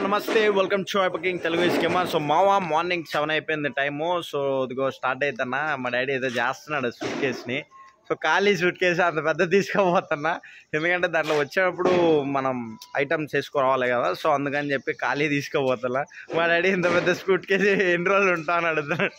నమస్తే welcome to booking Telugu schemer so మావా morning seven అయిపోయింది టైము సో ఇదిగో స్టార్ట్ అవుతున్నా మా డాడీ ఏదో చేస్తున్నాడు సూట్ కేస్ని సో ఖాళీ సూట్ కేసు అంత పెద్ద తీసుకోబోతున్నా ఎందుకంటే దాంట్లో వచ్చేటప్పుడు మనం ఐటమ్స్ వేసుకోవాలి కదా సో అందుకని చెప్పి ఖాళీ తీసుకోబోతున్నా మా డాడీ ఇంత పెద్ద సూట్ కేసు ఎన్ని రోజులు ఉంటాను అడుగుతున్నాడు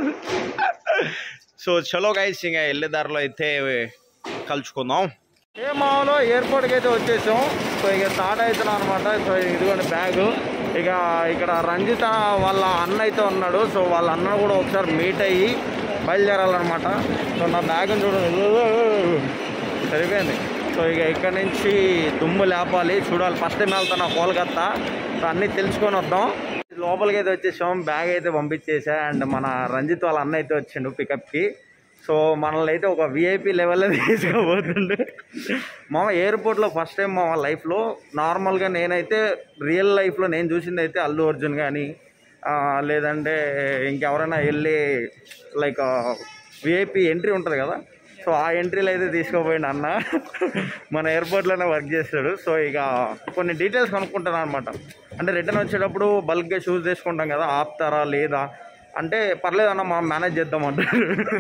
సో చలో గైస్ ఇంకా వెళ్ళే దారిలో అయితే కలుసుకుందాం ఏ మామూలు ఎయిర్పోర్ట్కి అయితే వచ్చేసాం సో ఇక స్టార్ట్ అవుతున్నాం అనమాట సో ఇదిగోండి బ్యాగ్ ఇక ఇక్కడ రంజిత వాళ్ళ అన్న అయితే ఉన్నాడు సో వాళ్ళ అన్న కూడా ఒకసారి మీట్ అయ్యి బయలుదేరాలన్నమాట సో నా బ్యాగ్ చూడండి సరిపోయింది సో ఇక ఇక్కడ నుంచి దుమ్ము లేపాలి చూడాలి ఫస్ట్ టైం వెళ్తున్నా కోల్కత్తా సో అన్నీ తెలుసుకొని వద్దాం లోపలికి అయితే వచ్చేసాం బ్యాగ్ అయితే పంపించేసా అండ్ మన రంజిత్ వాళ్ళ అన్న అయితే వచ్చిండు పికప్కి సో మనల్ని అయితే ఒక విఐపి లెవెల్లో తీసుకోబోతుండే మా ఎయిర్పోర్ట్లో ఫస్ట్ టైం మా లైఫ్లో నార్మల్గా నేనైతే రియల్ లైఫ్లో నేను చూసింది అయితే అల్లు అర్జున్ కానీ ఆ, లేదంటే ఇంకెవరైనా వెళ్ళి లైక్ విఐపి ఎంట్రీ ఉంటుంది కదా సో ఆ ఎంట్రీలో అయితే తీసుకోపోయిండు అన్న మన ఎయిర్పోర్ట్లోనే వర్క్ చేస్తాడు సో ఇక కొన్ని డీటెయిల్స్ కనుక్కుంటాను అనమాట అంటే రిటర్న్ వచ్చేటప్పుడు బల్క్గా షూస్ తీసుకుంటాం కదా ఆపుతారా లేదా అంటే పర్లేదు అన్న మనం మేనేజ్ చేద్దాం అంటారు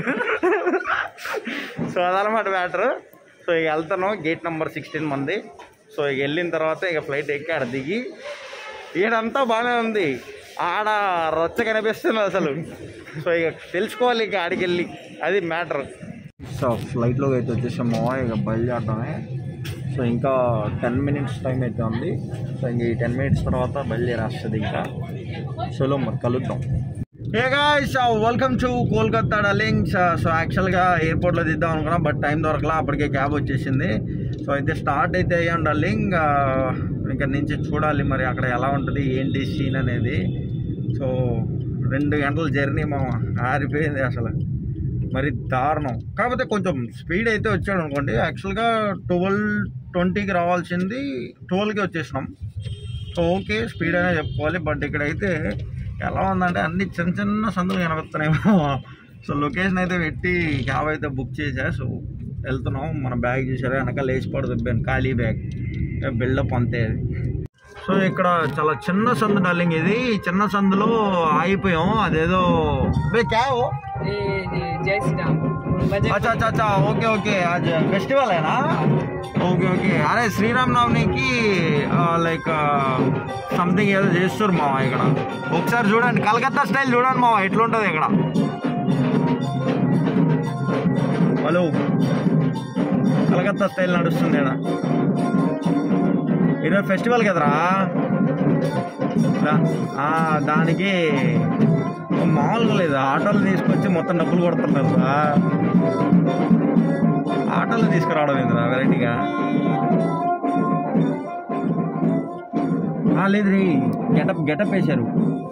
సో అదనమాట మ్యాటర్ సో ఇక వెళ్తాను గేట్ నెంబర్ సిక్స్టీన్ మంది సో ఇక వెళ్ళిన తర్వాత ఇక ఫ్లైట్ ఎక్కి ఆడ దిగి ఈడంతా బాగానే ఉంది ఆడ రచ్చ కనిపిస్తుంది అసలు సో ఇక తెలుసుకోవాలి ఇక ఆడికి వెళ్ళి అది మ్యాటర్ సో ఫ్లైట్లోకి అయితే వచ్చేసాము ఇక బయలుదేరడమే సో ఇంకా టెన్ మినిట్స్ టైం అయితే ఉంది సో ఇంక ఈ టెన్ మినిట్స్ తర్వాత బయలుదేరేస్తుంది ఇంకా చలో మరి కలుద్దాం hey guys welcome to Kolkata darling so యాక్చువల్గా ఎయిర్పోర్ట్లో దిద్దాం అనుకున్నా బట్ టైం దొరకలా అప్పటికే క్యాబ్ వచ్చేసింది సో అయితే స్టార్ట్ అయితే అయ్యాం డల్లింగ్ ఇక్కడ నుంచి చూడాలి మరి అక్కడ ఎలా ఉంటుంది ఏంటి సీన్ అనేది సో రెండు గంటల జర్నీ మా ఆరిపోయింది అసలు మరి దారుణం కాకపోతే కొంచెం స్పీడ్ అయితే వచ్చాడు అనుకోండి యాక్చువల్గా ట్వెల్వ్ ట్వంటీకి రావాల్సింది ట్వెల్వ్కి వచ్చేసినాం సో ఓకే స్పీడ్ అనే చెప్పుకోవాలి బట్ ఇక్కడైతే ఎలా ఉందంటే అన్ని చిన్న చిన్న సందులు కనబడుతున్నాయేమో సో లొకేషన్ అయితే పెట్టి క్యాబ్ అయితే బుక్ చేసా సో వెళ్తున్నాం మన బ్యాగ్ చూసారా వెనక లేచి పడుతుంది ఖాళీ బ్యాగ్ బిల్డప్ అంతే అది సో ఇక్కడ చాలా చిన్న సందు డార్లింగ్ ఇది ఈ చిన్న సందులో ఆగిపోయాం అదేదో బే క్యావ్ ये ये जय श्री राम बजट అచ్చా అచ్చా అచ్చా ఓకే ఓకే आज ఫెస్టివల్ అయినా ఓకే ఓకే అరే శ్రీరామ్ నవమికి లైక్ సంథింగ్ ఏదో చేస్తారు మావా ఇక్కడ ఒకసారి చూడండి కలకత్తా స్టైల్ చూడండి మావా ఎట్లుంటుంది ఇక్కడ హలో కలకత్తా స్టైల్ నడుస్తుంది ఇక్కడ ఈరోజు ఫెస్టివల్ కదరా దా- ఆ, దానికి మామూలుగా లేదు ఆటోలు తీసుకొచ్చి మొత్తం డబ్బులు కొడుతున్నారు రా. ఆటోలు తీసుకురావడం ఏందిరా వెరైటీగా ఆ, లేదు రీ గెటప్ గెటప్ వేశారు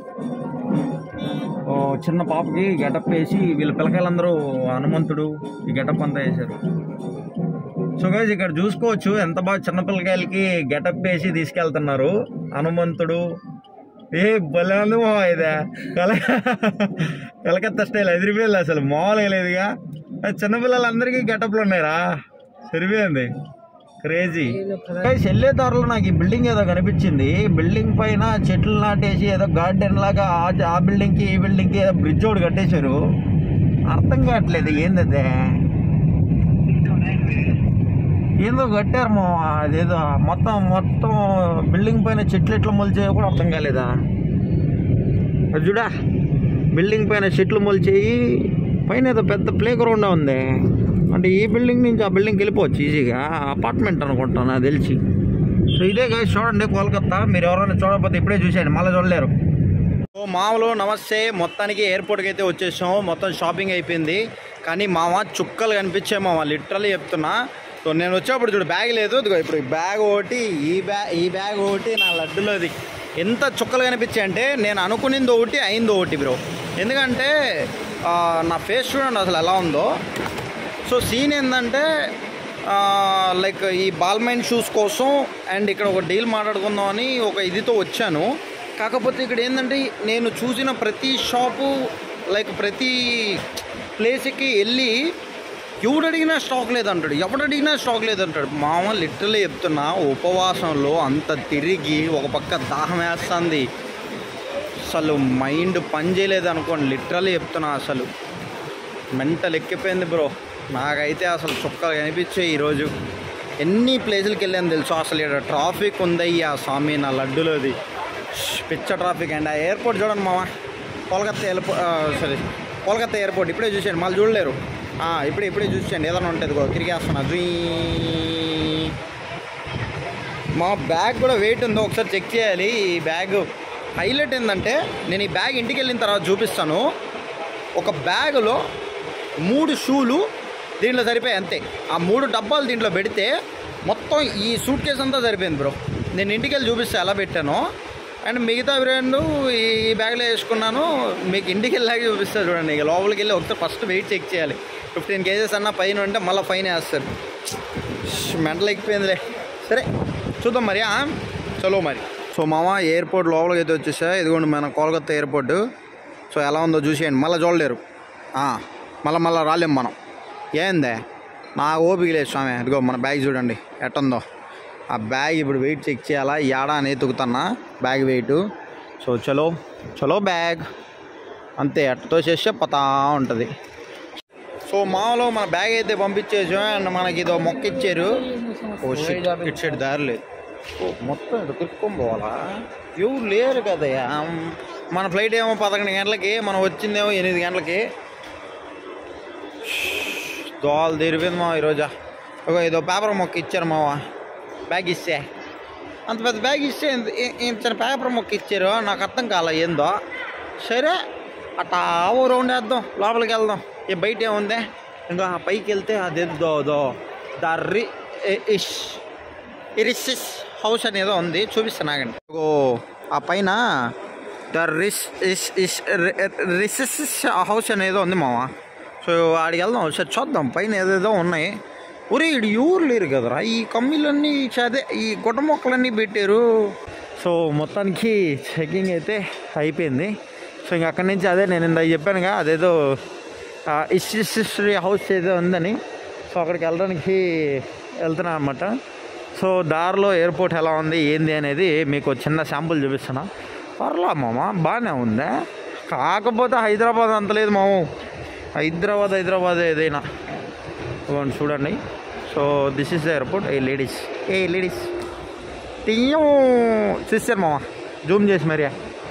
ఓ చిన్న పాపకి గెటప్ వేసి వీళ్ళ పిల్లకాయలందరూ హనుమంతుడు ఈ గెటప్ అంతా వేశారు సో గైజ్ ఇక్కడ చూసుకోవచ్చు ఎంత బాగా చిన్న పిల్లకాయలకి గెటప్ వేసి తీసుకెళ్తున్నారు హనుమంతుడు ఏ భలే ఉంది మా ఇదే కల కలకత్తా స్టైల్ ఎదిరిపోయింది అసలు మామూలుగా లేదుగా అది చిన్నపిల్లలందరికీ గెటప్లు ఉన్నాయిరా సరిపోయింది క్రేజీ గైస్ వెళ్ళే దారిలో నాకు ఈ బిల్డింగ్ ఏదో కనిపించింది బిల్డింగ్ పైన చెట్లు నాటేసి ఏదో గార్డెన్ లాగా ఆ- ఆ బిల్డింగ్ కి ఈ బిల్డింగ్ కి ఏదో బ్రిడ్జ్ ఒకటి కట్టేశారు అర్థం కావట్లేదు ఏందదే ఏందో కట్టారు మా అదేదో మొత్తం మొత్తం బిల్డింగ్ పైన చెట్లు ఎట్లా మొలిచాయో కూడా అర్థం కాలేదా అది చూడా బిల్డింగ్ పైన చెట్లు మొలిచేయి పైన ఏదో పెద్ద ప్లే గ్రౌండ్ ఉంది అంటే ఈ బిల్డింగ్ నుంచి ఆ బిల్డింగ్కి వెళ్ళిపోవచ్చు ఈజీగా అపార్ట్మెంట్ అనుకుంటాను నాకు తెలిసి సో ఇదే కాదు చూడండి కోల్కత్తా మీరు ఎవరైనా చూడకపోతే ఇప్పుడే చూసేయండి మళ్ళీ చూడలేరు ఓ మామూలు నమస్తే మొత్తానికి ఎయిర్పోర్ట్కి అయితే వచ్చేసాం మొత్తం షాపింగ్ అయిపోయింది కానీ మామ చుక్కలు కనిపించాయి మామ లిటరల్లీ చెప్తున్నా సో నేను వచ్చేప్పుడు చూడు బ్యాగ్ లేదు ఇదిగో ఇప్పుడు ఈ బ్యాగ్ ఒకటి ఈ బ్యాగ్ ఈ బ్యాగ్ ఒకటి నా లడ్డులోది ఎంత చుక్కలు కనిపించాయి అంటే నేను అనుకునింది ఒకటి అయింది ఒకటి బ్రో ఎందుకంటే ఆ, నా ఫేస్ చూడండి అసలు ఎలా ఉందో సో సీన్ ఏంటంటే లైక్ ఈ బాల్మైన్ షూస్ కోసం అండ్ ఇక్కడ ఒక డీల్ మాట్లాడుకుందాం అని ఒక ఇదితో వచ్చాను కాకపోతే ఇక్కడ ఏంటంటే నేను చూసిన ప్రతి షాపు లైక్ ప్రతి ప్లేస్కి వెళ్ళి ఎవడు అడిగినా స్టాక్ లేదంటాడు ఎవడు అడిగినా స్టాక్ లేదంటాడు మామ లిటరలీ చెప్తున్నా ఉపవాసంలో అంత తిరిగి ఒక పక్క దాహం వేస్తుంది అసలు మైండ్ పని చేయలేదు అనుకోండి లిటరలీ చెప్తున్నా అసలు మెంటల్ ఎక్కిపోయింది బ్రో నాకైతే అసలు చుక్కలు కనిపించాయి ఈరోజు ఎన్ని ప్లేసులకి వెళ్ళాను తెలుసు అసలు ఇక్కడ ట్రాఫిక్ ఉందయ్యా స్వామి నా లడ్డులోది ష్, పిచ్చ ట్రాఫిక్ అండి ఆ ఎయిర్పోర్ట్ చూడండి మామ Kolkata airport sorry Kolkata airport ఇప్పుడే చూసాను మళ్ళీ చూడలేరు ఆ, ఇప్పుడే ఇప్పుడే చూసాను ఏదైనా ఉంటుంది గో తిరిగేస్తున్నా జుయ్. మా బ్యాగ్ కూడా వెయిట్ ఉందో ఒకసారి చెక్ చేయాలి ఈ బ్యాగ్ హైలైట్ ఏంటంటే నేను ఈ బ్యాగ్ ఇంటికి వెళ్ళిన తర్వాత చూపిస్తాను ఒక బ్యాగులో మూడు షూలు దీంట్లో సరిపోయాయి అంతే ఆ మూడు డబ్బాలు దీంట్లో పెడితే మొత్తం ఈ సూట్ కేసు అంతా సరిపోయింది బ్రో నేను ఇంటికి వెళ్ళి చూపిస్తే ఎలా పెట్టాను అండ్ మిగతా రెండు ఈ బ్యాగ్లో వేసుకున్నాను మీకు ఇంటికి వెళ్ళాక చూపిస్తా చూడండి ఇక లోపలికి వెళ్ళి ఒకసారి ఫస్ట్ వెయిట్ చెక్ చేయాలి ఫిఫ్టీన్ కేజెస్ అన్న పైన ఉంటే మళ్ళీ ఫైన్ వేస్తారు మెంటల్ ఎక్కిపోయిందిలే సరే చూద్దాం మరి ఆ? చలో మరి సో మామ ఎయిర్పోర్ట్ లోపలికి అయితే వచ్చేసా ఇదిగోండి మన కోల్కత్తా ఎయిర్పోర్ట్ సో ఎలా ఉందో చూసేయండి మళ్ళీ చూడలేరు ఆ, మళ్ళీ మళ్ళీ రాలేం మనం ఏందే నా ఓపిక లేదు స్వామి ఇదిగో మన బ్యాగ్ చూడండి ఎట్టుందో ఆ బ్యాగ్ ఇప్పుడు వెయిట్ చెక్ చేయాలా ఏడా అని ఎతుకుతున్నా బ్యాగ్ వెయిట్ సో చలో చలో బ్యాగ్ అంతే అట్టతో చేస్తే పతా ఉంటుంది సో మామూలు మన బ్యాగ్ అయితే పంపించేసాం అండ్ మనకి ఇదో మొక్క ఇచ్చారు ఓ షిట్ ఇటు సైడ్ దారి లేదు ఓ మొత్తం ఇటు తిరుక్కొని పోవాలా ఎవరు లేరు కదయ్యా మన ఫ్లైట్ ఏమో పదకొండు గంటలకి మనం వచ్చిందేమో ఎనిమిది గంటలకి దోలు తెరిపోయింది మా ఈరోజా ఒక ఏదో పేపర్ మొక్క ఇచ్చారు మావా బ్యాగ్ ఇస్తే అంత పెద్ద బ్యాగ్ ఇస్తే ఇంత- ఇ- ఇంత చిన్న పేపర్ మొక్క ఇచ్చారు నాకు అర్థం కాల ఏందో సరే అట్టా ఓ రౌండ్ వేద్దాం లోపలికి వెళ్దాం ఏ బయట ఏముంది ఇంకా ఆ పైకి వెళ్తే అది దో దో ద రి ఇ- ఇష్ ఇరిసిస్ హౌస్ అనేదో ఉంది చూపిస్తాను ఆగండి ఓ ఆ పైన ద రిస్ ఇస్ ఇస్ రిసిస్ హౌస్ అనేదో ఉంది మామ సో ఆడికి వెళ్దాం ఒకసారి చూద్దాం పైన ఏదేదో ఉన్నాయి ఒరే ఇడు ఎవరు లేరు కదరా ఈ కమ్మీలన్నీ చదే ఈ గుట్ట మొక్కలన్నీ పెట్టారు సో మొత్తానికి చెకింగ్ అయితే అయిపోయింది సో ఇంక అక్కడి నుంచి అదే నేను ఇందాక చెప్పానుగా అదేదో ఇస్టిస్ట్రీ హౌస్ ఏదో ఉందని సో అక్కడికి వెళ్ళడానికి వెళ్తున్నాను అనమాట సో దారిలో ఎయిర్పోర్ట్ ఎలా ఉంది ఏంది అనేది మీకు ఒక చిన్న శాంపుల్ చూపిస్తున్నా పర్లా మామ బాగానే ఉంది కాకపోతే హైదరాబాద్ అంత లేదు మామ హైదరాబాద్ హైదరాబాద్ ఏదైనా ఇదిగోండి చూడండి so this is the airport hey ladies hey ladies తీయం చూస్తారు మామ జూమ్ చేసి మరి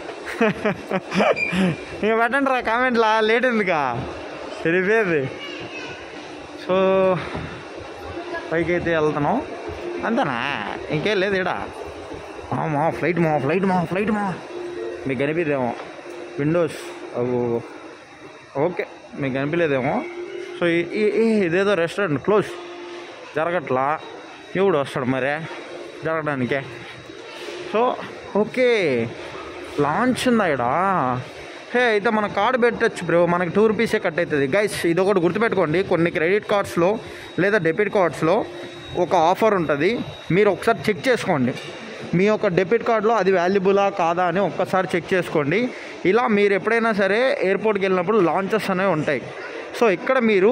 ఇక పెట్టండి రా కామెంట్లా లేట్ ఎందుకా సరిపోయేది సో పైకి అయితే వెళ్తున్నాం అంతేనా ఇంకేం లేదు ఇడా మా ఫ్లైట్ మా ఫ్లైట్ మా ఫ్లైట్ మా మీకు కనిపిదేమో విండోస్ అవు ఓకే మీకు కనిపించలేదేమో సో ఈ- ఈ- ఈ ఇదేదో రెస్టారెంట్ క్లోజ్ జరగట్లా ఎవడు వస్తాడు మరే జరగడానికే సో ఓకే లాంచ్ ఉందా ఇక్కడ హే అయితే మన కార్డు పెట్టచ్చు బ్రో మనకి టూ రూపీసే కట్ అవుతుంది గైస్ ఇది ఒకటి గుర్తుపెట్టుకోండి కొన్ని క్రెడిట్ కార్డ్స్లో లేదా డెబిట్ కార్డ్స్లో ఒక ఆఫర్ ఉంటుంది మీరు ఒకసారి చెక్ చేసుకోండి మీ యొక్క డెబిట్ కార్డులో అది వాల్యుబులా కాదా అని ఒక్కసారి చెక్ చేసుకోండి ఇలా మీరు ఎప్పుడైనా సరే ఎయిర్పోర్ట్కి వెళ్ళినప్పుడు లాంచెస్ అనేవి ఉంటాయి సో ఇక్కడ మీరు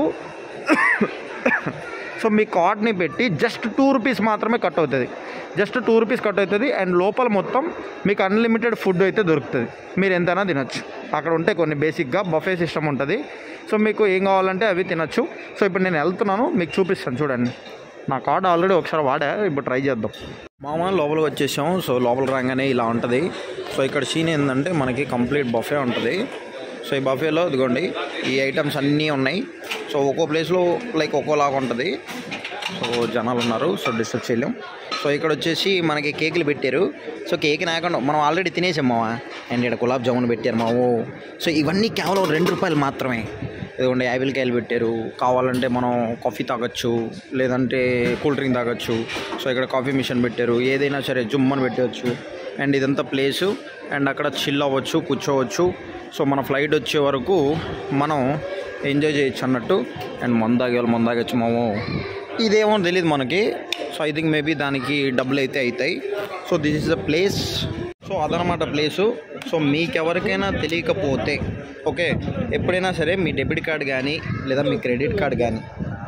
సో మీ కార్డ్ని పెట్టి జస్ట్ టూ రూపీస్ మాత్రమే కట్ అవుతుంది జస్ట్ టూ రూపీస్ కట్ అవుతుంది అండ్ లోపల మొత్తం మీకు అన్లిమిటెడ్ ఫుడ్ అయితే దొరుకుతుంది మీరు ఎంతైనా తినొచ్చు అక్కడ ఉంటే కొన్ని బేసిక్గా బఫే సిస్టమ్ ఉంటుంది సో మీకు ఏం కావాలంటే అవి తినొచ్చు సో ఇప్పుడు నేను వెళ్తున్నాను మీకు చూపిస్తాను చూడండి నా కార్డ్ ఆల్రెడీ ఒకసారి వాడా ఇప్పుడు ట్రై చేద్దాం మామ లోపలికి వచ్చేసాం సో లోపలికి రాగానే ఇలా ఉంటుంది సో ఇక్కడ సీన్ ఏంటంటే మనకి కంప్లీట్ బఫే ఉంటుంది సో ఈ బఫేలో ఇదిగోండి ఈ ఐటమ్స్ అన్నీ ఉన్నాయి సో ఒక్కో ప్లేస్లో లైక్ ఒక్కోలాగా ఉంటుంది సో జనాలు ఉన్నారు సో డిస్టర్బ్ చేయలేం సో ఇక్కడ వచ్చేసి మనకి కేకులు పెట్టారు సో కేక్ నాకుండా మనం ఆల్రెడీ తినేసాం మావా అండ్ ఇక్కడ గులాబ్ జామున్ పెట్టారు మావు సో ఇవన్నీ కేవలం రెండు రూపాయలు మాత్రమే ఇదిగోండి యాపిల్కాయలు పెట్టారు కావాలంటే మనం కాఫీ తాగొచ్చు లేదంటే కూల్ డ్రింక్ తాగొచ్చు సో ఇక్కడ కాఫీ మిషన్ పెట్టారు ఏదైనా సరే జుమ్మని పెట్టవచ్చు అండ్ ఇదంతా ప్లేసు అండ్ అక్కడ చిల్ అవ్వచ్చు కూర్చోవచ్చు సో మన ఫ్లైట్ వచ్చే వరకు మనం ఎంజాయ్ చేయొచ్చు అన్నట్టు అండ్ మందాగే వాళ్ళు మందాగచ్చు మాము ఇదేమో తెలియదు మనకి సో ఐ థింక్ మేబీ దానికి డబ్బులు అయితే అవుతాయి so this is the place so అదనమాట ప్లేసు సో మీకెవరికైనా తెలియకపోతే ఓకే ఎప్పుడైనా సరే మీ డెబిట్ కార్డ్ కానీ లేదా మీ క్రెడిట్ కార్డ్ కానీ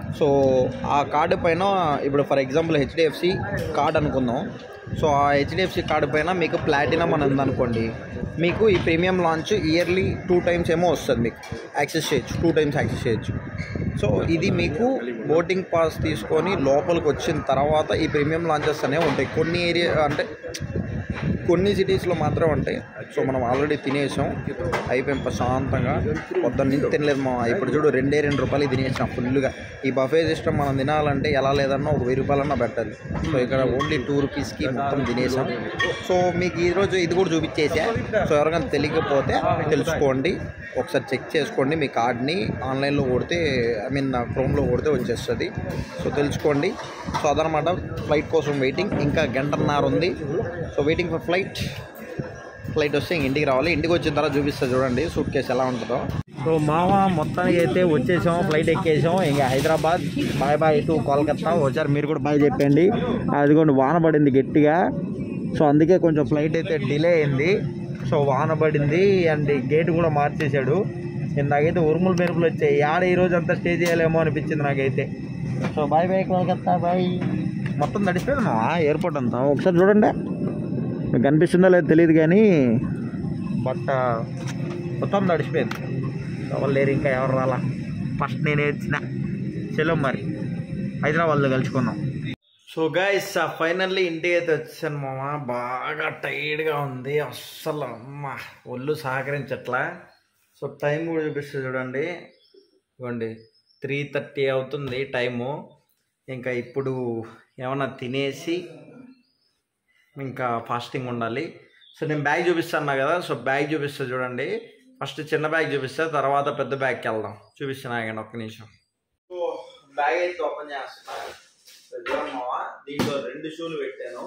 సో ఆ కార్డు పైన ఇప్పుడు ఫర్ ఎగ్జాంపుల్ హెచ్డిఎఫ్సి కార్డ్ అనుకుందాం సో ఆ హెచ్డిఎఫ్సి కార్డు పైన మీకు ప్లాటినం అని ఉందనుకోండి మీకు ఈ premium lounge yearly two times ఏమో వస్తుంది మీకు యాక్సెస్ చేయొచ్చు టూ టైమ్స్ యాక్సెస్ చేయొచ్చు సో ఇది మీకు బోటింగ్ పాస్ తీసుకొని లోపలికి వచ్చిన తర్వాత ఈ ప్రీమియం లాంచెస్ అనేవి ఉంటాయి కొన్ని ఏరియా అంటే కొన్ని సిటీస్లో మాత్రం ఉంటాయి సో మనం ఆల్రెడీ తినేసాం అయిపోయాం ప్రశాంతంగా పొద్దున్న నుంచి తినలేదు మా ఇప్పుడు చూడు రెండే రెండు రూపాయలు తినేసాం ఫుల్గా ఈ బఫే సిస్టమ్ మనం తినాలంటే ఎలా లేదన్నా ఒక వెయ్యి రూపాయలన్నా పెట్టాలి సో ఇక్కడ ఓన్లీ టూ రూపీస్కి మొత్తం తినేసాం సో మీకు ఈరోజు ఇది కూడా చూపించేసా సో ఎవరికైనా తెలియకపోతే తెలుసుకోండి ఒకసారి చెక్ చేసుకోండి మీ కార్డ్ని ఆన్లైన్లో కొడితే ఐ మీన్ క్రోమ్లో కొడితే వచ్చేస్తుంది సో తెలుసుకోండి సో అదనమాట ఫ్లైట్ కోసం వెయిటింగ్ ఇంకా గంటన్నర ఉంది so waiting for flight flight వస్తే ఇంక ఇంటికి రావాలి ఇంటికి వచ్చిన తర్వాత చూపిస్తా చూడండి సూట్ కేసు ఎలా ఉంటుందో సో మామ మొత్తానికి అయితే వచ్చేసాం ఫ్లైట్ ఎక్కేసాం ఇంకా Hyderabad bye bye to Kolkata వచ్చారు మీరు కూడా బాయ్ చెప్పండి అదిగోండి వాన పడింది గట్టిగా సో అందుకే కొంచెం ఫ్లైట్ అయితే డిలే అయింది సో వాన పడింది అండ్ గేట్ కూడా మార్చేశాడు ఇందాకైతే ఉరుములు మెరుపులు వచ్చాయి ఆడ ఈ రోజు అంతా స్టే చేయలేమో అనిపించింది నాకైతే so bye bye Kolkata bye మొత్తం నడిచిపోయింది మా ఎయిర్పోర్ట్ అంతా ఒకసారి చూడండి మీకు కనిపిస్తుందో లేదో తెలియదు కానీ బట్ మొత్తం నడిచిపోయింది ఎవరు లేరు ఇంకా ఎవరు రాలా ఫస్ట్ నేనే వచ్చిన చలో మరి హైదరాబాద్లో కలుసుకుందాం సో గైస్ ఫైనల్లీ ఇంటికి అయితే వచ్చాను మామ బాగా టైర్డ్గా ఉంది అస్సలు అమ్మ ఒళ్ళు సహకరించట్లా సో టైం కూడా చూపిస్తుంది చూడండి ఇవ్వండి త్రీ థర్టీ అవుతుంది టైము ఇంకా ఇప్పుడు ఏమన్నా తినేసి ఇంకా ఫాస్టింగ్ ఉండాలి సో నేను బ్యాగ్ చూపిస్తాను కదా సో బ్యాగ్ చూపిస్తా చూడండి ఫస్ట్ చిన్న బ్యాగ్ చూపిస్తా తర్వాత పెద్ద బ్యాగ్కి వెళ్దాం చూపిస్తాను ఆగండి ఒక్క నిమిషం సో బ్యాగ్ అయితే ఓపెన్ చేస్తున్నా సో చూడండి మామ దీంట్లో రెండు షూలు పెట్టాను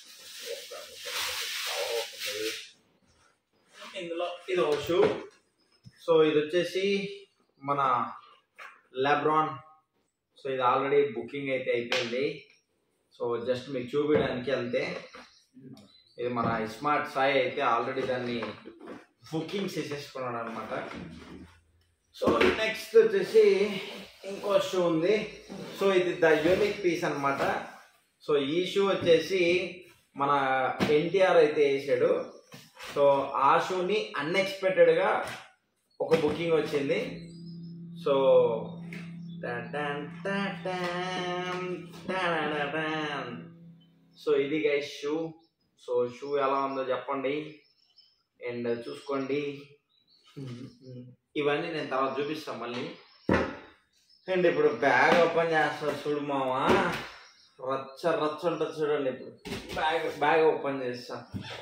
ఇందులో ఇది ఒక షూ సో ఇది వచ్చేసి మన లెబ్రాన్ సో ఇది ఆల్రెడీ బుకింగ్ అయితే అయిపోయింది సో జస్ట్ మీకు చూపించడానికి అంతే ఇది మన స్మార్ట్ సాయి అయితే ఆల్రెడీ దాన్ని బుకింగ్ చేసేసుకున్నాడు అనమాట సో నెక్స్ట్ వచ్చేసి ఇంకో షూ ఉంది సో ఇది ద యూనిక్ పీస్ అన్నమాట సో ఈ షూ వచ్చేసి మన ఎన్టీఆర్ అయితే వేసాడు సో ఆ షూని అన్ఎక్స్పెక్టెడ్గా ఒక బుకింగ్ వచ్చింది సో టన్ టన్ టన్ టన్. సో ఇది గైస్ షూ సో షూ ఎలా ఉందో చెప్పండి అండ్ చూసుకోండి ఇవన్నీ నేను తర్వాత చూపిస్తాను మళ్ళీ అండ్ ఇప్పుడు బ్యాగ్ ఓపెన్ చేస్తారు చూడు మామ రచ్చ రచ్చ ఉంటుంది చూడండి ఇప్పుడు బ్యాగ్ బ్యాగ్ ఓపెన్ చేస్తా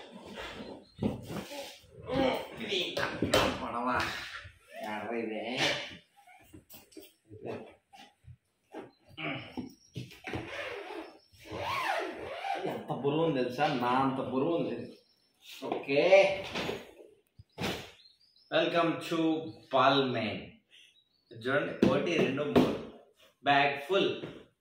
మనమా ఎర్ర ఇదే ఎంత బరువు ఉంది తెలుసా నా అంత బరువు ఉంది ఓకే వెల్కమ్ టు పాల్మెన్ చూడండి ఒకటి రెండు మూడు బ్యాగ్ ఫుల్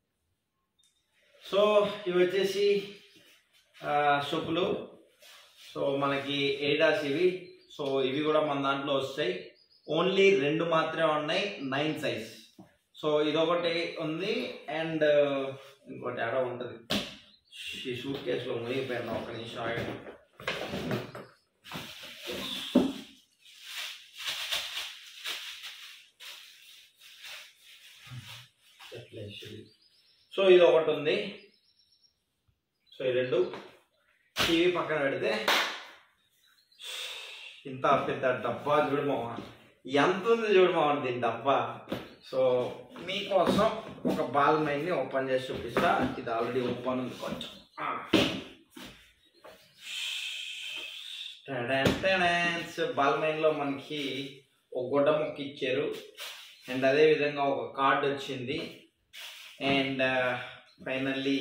సో ఇవి వచ్చేసి ఆ, సొప్పులు సో మనకి ఎయిడాస్ ఇవి సో ఇవి కూడా మన దాంట్లో వస్తాయి ఓన్లీ రెండు మాత్రమే ఉన్నాయి నైన్ సైజ్ సో ఇదొకటి ఉంది అండ్ ఇంకోటి ఆడ ఉంటుంది ఈ సూట్ కేసులో మునిగిపోయాను ఒక నిమిషం ఆగండి సో ఇది ఒకటి ఉంది సో ఈ రెండు టీవీ పక్కన పెడితే ఇంత పెద్ద డబ్బా చూడు మామ ఎంత ఉంది చూడు మామ దీని డబ్బా సో మీకోసం ఒక బాల్ మైన్ని ఓపెన్ చేసి చూపిస్తా ఇది ఆల్రెడీ ఓపెన్ ఉంది కొంచెం ఆ. టడాన్ టడాన్. సో బాల్ మైన్లో మనకి ఒక గుడ్డ ముక్క ఇచ్చారు అండ్ అదే విధంగా ఒక కార్డ్ వచ్చింది అండ్ ఫైనల్లీ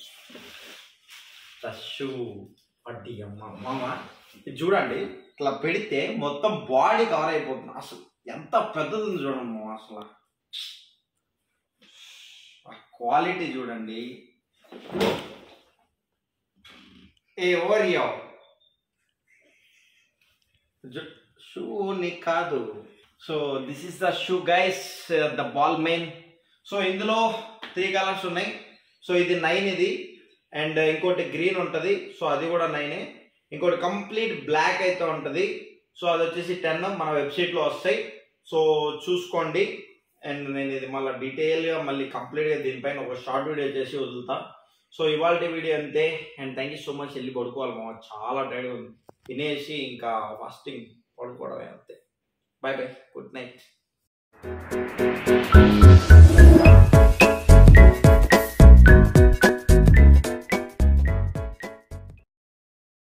షూ అడ్డి అమ్మ మామ ఇది చూడండి ఇట్లా పెడితే మొత్తం బాడీ కవర్ అయిపోతుంది అసలు ఎంత పెద్దది ఉంది చూడండి మామ అసలు క్వాలిటీ చూడండి ఏ ఓరియో షూ నీ కాదు so this is the shoe guys the Balmain so ఇందులో త్రీ కలర్స్ ఉన్నాయి సో ఇది నైన్ ఇది అండ్ ఇంకోటి గ్రీన్ ఉంటుంది సో అది కూడా నైనే ఇంకోటి కంప్లీట్ బ్లాక్ అయితే ఉంటుంది సో అది వచ్చేసి టెన్ మన వెబ్సైట్లో వస్తాయి సో చూసుకోండి అండ్ నేను ఇది మళ్ళీ డీటెయిల్గా మళ్ళీ కంప్లీట్గా దీనిపైన ఒక షార్ట్ వీడియో చేసి వదులుతా సో ఇవాళ వీడియో అంతే and thank you so much వెళ్ళి పడుకోవాలి మా చాలా టైర్డ్గా ఉంది తినేసి ఇంకా ఫాస్టింగ్ పడుకోవడమే అంతే బాయ్ బాయ్ గుడ్ నైట్